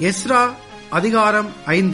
Ezra அதிகாரம் ஐந்து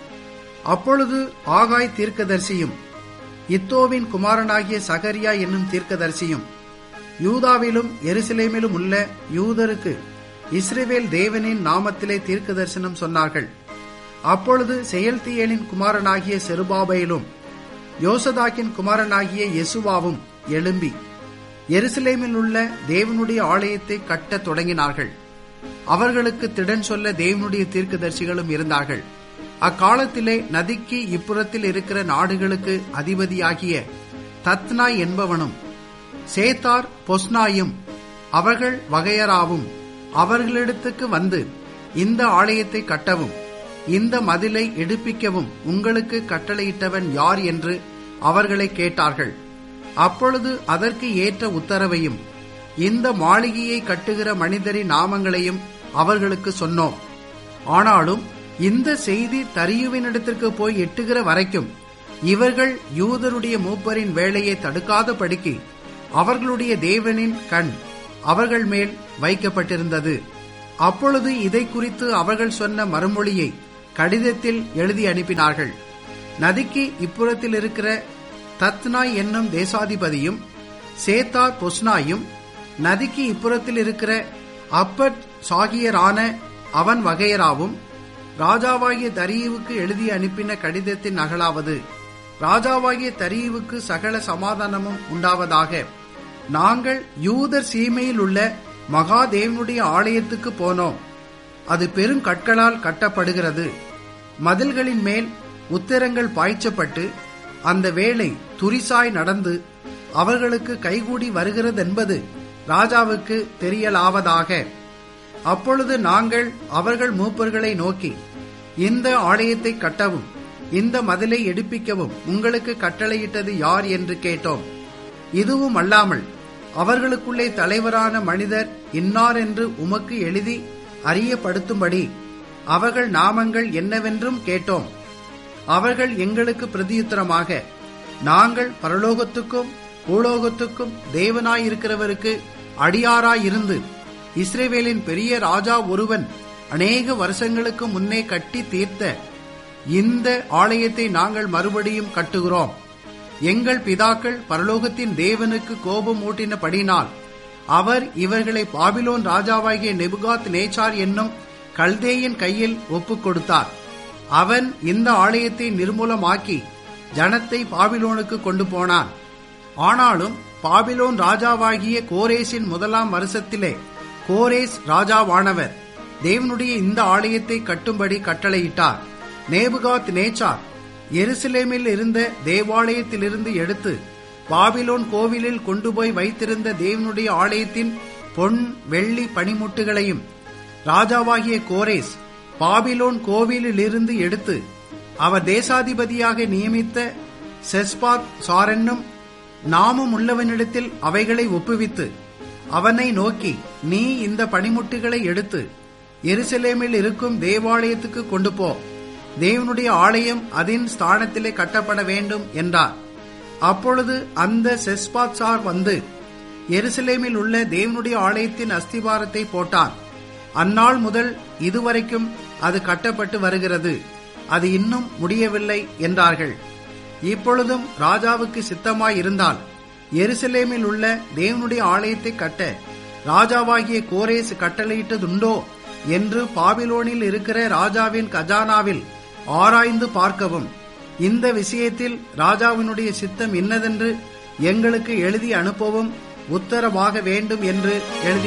அப்பொழுது ஆகாய் தீர்க்கதரிசியும் இத்தோவின் குமாரனாகிய சகரியா என்னும் தீர்க்கதரிசியும் யூதாவிலும் எருசலேமிலும் உள்ள யூதருக்கு இஸ்ரவேல் தேவனின் நாமத்திலே தீர்க்க தரிசனம் சொன்னார்கள் அப்பொழுது செயல்தியலின் குமாரனாகிய செருபாபையிலும் யோசதாக்கின் குமாரனாகிய யெசுவாவும் எழும்பி எருசலேமில் உள்ள தேவனுடைய ஆலயத்தை கட்டத் தொடங்கினார்கள் அவர்களுக்கு திடன் சொல்ல தேவனுடைய தீர்க்கதரிசிகளும் இருந்தார்கள் அக்காலத்திலே நதிக்கு இப்புறத்தில் இருக்கிற நாடுகளுக்கு அதிபதியாகிய தத்னாய் என்பவனும் சேத்தார் பொஸ்னாயும் அவர்கள் வகையராவும் அவர்களிடத்துக்கு வந்து இந்த ஆலயத்தை கட்டவும் இந்த மதிலை எடுப்பிக்கவும் உங்களுக்கு கட்டளையிட்டவன் யார் என்று அவர்களை கேட்டார்கள் அப்பொழுது அதற்கு ஏற்ற உத்தரவையும் இந்த மாளிகையை கட்டுகிற மனிதரின் நாமங்களையும் அவர்களுக்கு சொன்னோம் ஆனாலும் இந்த செய்தி தரியுவினிடத்திற்கு போய் எட்டுகிற வரைக்கும் இவர்கள் யூதருடைய மூப்பரின் வேலையை தடுக்காதபடிக்கு அவர்களுடைய தேவனின் கண் அவர்கள் மேல் வைக்கப்பட்டிருந்தது அப்பொழுது இதை குறித்து அவர்கள் சொன்ன மறுமொழியை கடிதத்தில் எழுதி அனுப்பினார்கள் நதிக்கு இப்புறத்தில் இருக்கிற தத்னாய் என்னும் தேசாதிபதியும் சேத்தார் பொஸ்னாயும் நதிக்கு இப்புறத்தில் இருக்கிற அப்பட் சாகியரான அவன் வகையராவும் ராஜாவாகிய தரியுவுக்கு எழுதி அனுப்பின கடிதத்தின் நகலாவது ராஜாவாகிய தரியுவுக்கு சகல சமாதானமும் உண்டாவதாக நாங்கள் யூதர் சீமையில் உள்ள மகாதேவனுடைய ஆலயத்துக்கு போனோம் அது பெருங்கற்களால் கட்டப்படுகிறது மதில்களின் மேல் உத்தரங்கள் பாய்ச்சப்பட்டு அந்த வேலை துரிசாய் நடந்து அவர்களுக்கு கைகூடி வருகிறதென்பது ராஜாவுக்கு தெரியலாவதாக அப்பொழுது நாங்கள் அவர்கள் மூப்பர்களை நோக்கி இந்த ஆலயத்தை கட்டவும் இந்த மதிலை எடுப்பிக்கவும் உங்களுக்கு கட்டளையிட்டது யார் என்று கேட்டோம் இதுவும் அல்லாமல் அவர்களுக்குள்ளே தலைவரான மனிதர் இன்னார் என்று உமக்கு எழுதி அறியப்படுத்தும்படி அவர்கள் நாமங்கள் என்னவென்றும் கேட்டோம் அவர்கள் எங்களுக்கு பிரதியுத்தரமாக நாங்கள் பரலோகத்துக்கும் பூலோகத்துக்கும் தேவனாயிருக்கிறவருக்கு அடியாராயிருந்து இஸ்ரேவேலின் பெரிய ராஜா ஒருவன் அநேக வருஷங்களுக்கு முன்னே கட்டி தீர்த்த இந்த ஆலயத்தை நாங்கள் மறுபடியும் கட்டுகிறோம் எங்கள் பிதாக்கள் பரலோகத்தின் தேவனுக்கு கோபம் ஊட்டினபடினால் அவர் இவர்களை பாபிலோன் ராஜாவாகிய நெபுகாத் நேச்சார் என்னும் கல்தேயின் கையில் ஒப்புக் கொடுத்தார் அவன் இந்த ஆலயத்தை நிர்மூலமாக்கி ஜனத்தை பாபிலோனுக்கு கொண்டு போனான் ஆனாலும் பாபிலோன் ராஜாவாகிய கோரேசின் முதலாம் வருஷத்திலே கோரேஸ் ராஜாவானவர் தேவனுடைய இந்த ஆலயத்தை கட்டும்படி கட்டளையிட்டார் நேபுகாத் நேச்சார் எருசலேமில் இருந்த தேவாலயத்திலிருந்து எடுத்து பாபிலோன் கோவிலில் கொண்டு போய் வைத்திருந்த தேவனுடைய ஆலயத்தின் பொன் வெள்ளி பனிமுட்டுகளையும் ராஜாவாகிய கோரேஸ் பாபிலோன் கோவிலிலிருந்து எடுத்து அவர் தேசாதிபதியாக நியமித்த செஸ்பாத் சாரென்னும் நாமும் உள்ளவனிடத்தில் அவைகளை ஒப்புவித்து அவனை நோக்கி நீ இந்த பனிமுட்டுகளை எடுத்து எருசலேமில் இருக்கும் தேவாலயத்துக்கு கொண்டு போ தேவனுடைய ஆலயம் அதன் ஸ்தானத்திலே கட்டப்பட வேண்டும் என்றார் அப்பொழுது அந்த செஸ்பாத்சார் வந்து எருசலேமில் உள்ள தேவனுடைய ஆலயத்தின் அஸ்திபாரத்தை போட்டான் அந்நாள் முதல் இதுவரைக்கும் அது கட்டப்பட்டு வருகிறது அது இன்னும் முடியவில்லை என்றார்கள் இப்பொழுதும் ராஜாவுக்கு சித்தமாய் இருந்தால் எருசலேமில் உள்ள தேவனுடைய ஆலயத்தை கட்ட ராஜாவாகிய கோரேஸ் கட்டளையிட்டதுண்டோ என்று பாபிலோனில் இருக்கிற ராஜாவின் கஜானாவில் ஆராய்ந்து பார்க்கவும் இந்த விஷயத்தில் ராஜாவினுடைய சித்தம் இன்னதென்று எங்களுக்கு எழுதி அனுப்பவும் உத்தரவாக வேண்டும் என்று எழுதி